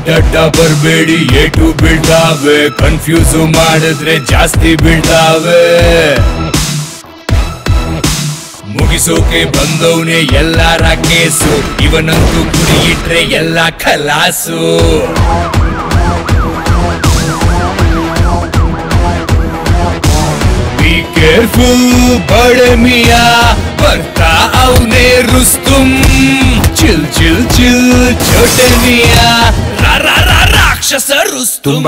ಅಡ್ಡಡ್ಡ ಬರ್ಬೇಡಿ ಏಟು ಬೀಳ್ತಾವೆ ಕನ್ಫ್ಯೂಸ್ ಮಾಡಿದ್ರೆ ಜಾಸ್ತಿ ಬೀಳ್ತಾವೆ ಮುಗಿಸೋಕೆ ಬಂದವನೇ ಎಲ್ಲಾರ ಕೇಸು ಇವನಂತೂ ಗುರಿ ಇಟ್ರೆ ಎಲ್ಲ ಖಲಾಸು ಬಿ ಕೇರ್ಫುಲ್ ಬಡೆ ಮಿಯಾ ಬರ್ತಾ ಅವನೇ ರುಸ್ತುಂ ಚಿಲ್ ಚಿಲ್ ಚಿಲ್ ಚೋಟೆ ಮಿಯಾ ರಾ ರಾ ರಾ ರಾಕ್ಷಸ ರುಸ್ತುಂ